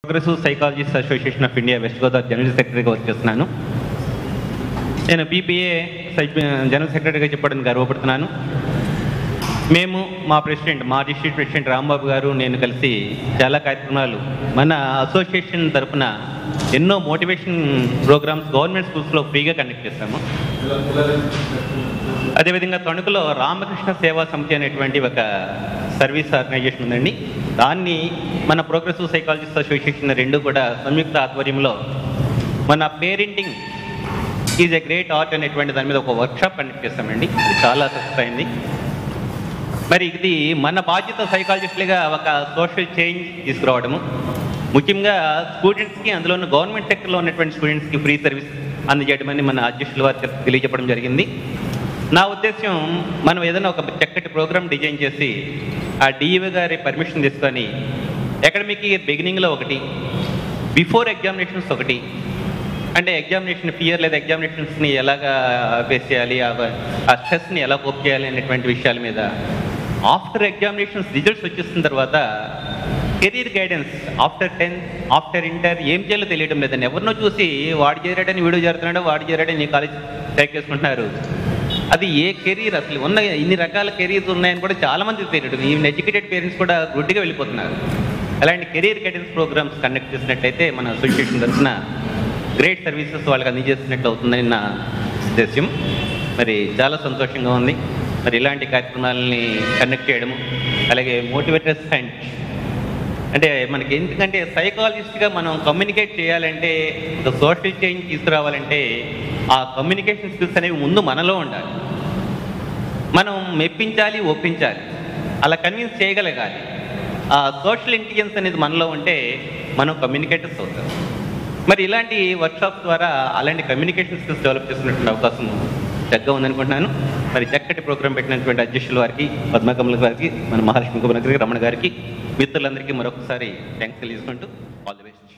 progressive psychologist association of India West Godavari general సెక్రటరీగా work చేస్తున్నాను నేను బీపీఏ జనరల్ సెక్రటరీగా చెప్పడానికి గర్వపడుతున్నాను మేము మా ప్రెసిడెంట్ మా డిస్ట్రిక్ట్ ప్రెసిడెంట్ రాంబాబు గారు నేను కలిసి చాలా కార్యక్రమాలు మన అసోసియేషన్ తరఫున ఎన్నో మోటివేషన్ ప్రోగ్రామ్స్ గవర్నమెంట్ స్కూల్స్లో ఫ్రీగా కండక్ట్ చేస్తాము అదేవిధంగా తణుకులో రామకృష్ణ సేవా సమితి అనేటువంటి ఒక సర్వీస్ ఆర్గనైజేషన్ ఉందండి దాన్ని మన ప్రోగ్రెసివ్ సైకాలజిస్ట్ అసోసియేషన్ రెండు కూడా సంయుక్త ఆధ్వర్యంలో మన parenting is a great art అనేటువంటి దాని మీద ఒక వర్క్షాప్ కండక్ట్ చేస్తామండి ఇది చాలా సక్సెస్ అయింది మరి ఇది మన బాధ్యత సైకాలజిస్టులుగా ఒక సోషల్ చేంజ్ తీసుకురావడము ముఖ్యంగా స్టూడెంట్స్కి అందులో ఉన్న గవర్నమెంట్ సెక్టర్లో ఉన్నటువంటి స్టూడెంట్స్కి ఫ్రీ సర్వీస్ అందజేయడమని మన అధ్యక్షుల వారు తెలియజెప్పడం జరిగింది నా ఉద్దేశం మనం ఏదైనా ఒక చక్కటి ప్రోగ్రామ్ డిజైన్ చేసి ఆ డిఈఓ గారి పర్మిషన్ తీసుకొని అకాడమిక్ ఇయర్ బిగినింగ్లో ఒకటి బిఫోర్ ఎగ్జామినేషన్స్ ఒకటి అంటే ఎగ్జామినేషన్ ఫియర్ లేదా ఎగ్జామినేషన్స్ని ఎలాగా ఫేస్ చేయాలి ఆ- ఆ స్ట్రెస్ని ఎలా కోప్ చేయాలి అనేటువంటి విషయాల మీద ఆఫ్టర్ ఎగ్జామినేషన్స్ రిజల్ట్స్ వచ్చేసిన తర్వాత career guidance after tenth after inter ఏం చేయాలో తెలియడం లేదని ఎవరినో చూసి వాడు చేరాడని వీడు చేరుతున్నాడు వాడు చేరాడని నీ కాలేజ్ సెలెక్ట్ చేసుకుంటున్నారు అది ఏ కెరీర్ అసలు ఉన్న ఇన్ని రకాల కెరీర్స్ ఉన్నాయని కూడా చాలా మందికి తెలియదు ఈవెన్ ఎడ్యుకేటెడ్ పేరెంట్స్ కూడా గుడ్డిగా వెళ్ళిపోతున్నారు అలాంటి కెరీర్ గైడెన్స్ ప్రోగ్రామ్స్ కండక్ట్ చేసినట్టయితే మన అసోసియేషన్ తరఫున గ్రేట్ సర్వీసెస్ వాళ్ళకి అందజేసినట్లు అవుతుందని నా ఉద్దేశ్యం మరి చాలా సంతోషంగా ఉంది మరి ఇలాంటి కార్యక్రమాలని కండక్ట్ చేయడము అలాగే మోటివేటర్స్ అండ్ అంటే మనకి ఎందుకంటే సైకాలజిస్ట్గా మనం కమ్యూనికేట్ చేయాలంటే ఒక సోషల్ చేంజ్ తీసుకురావాలంటే ఆ కమ్యూనికేషన్ స్కిల్స్ అనేవి ముందు మనలో ఉండాలి మనం మెప్పించాలి ఒప్పించాలి అలా కన్విన్స్ చేయగలగాలి ఆ సోషల్ ఇంటెలిజెన్స్ అనేది మనలో ఉంటే మనం కమ్యూనికేటర్స్ అవుతాం మరి ఇలాంటి వర్క్షాప్ ద్వారా అలాంటి కమ్యూనికేషన్ స్కిల్స్ డెవలప్ చేసుకునేటువంటి అవకాశం చక్కగా ఉందనుకుంటున్నాను మరి చక్కటి ప్రోగ్రాం పెట్టినటువంటి అధ్యక్షుల వారికి పద్మకమల గారికి మన మహాలక్ష్మి కుమార్ గారికి రమణ గారికి మిత్రులందరికీ మరొకసారి థ్యాంక్స్ తెలియజేసుకుంటూ ఆల్ ది బెస్ట్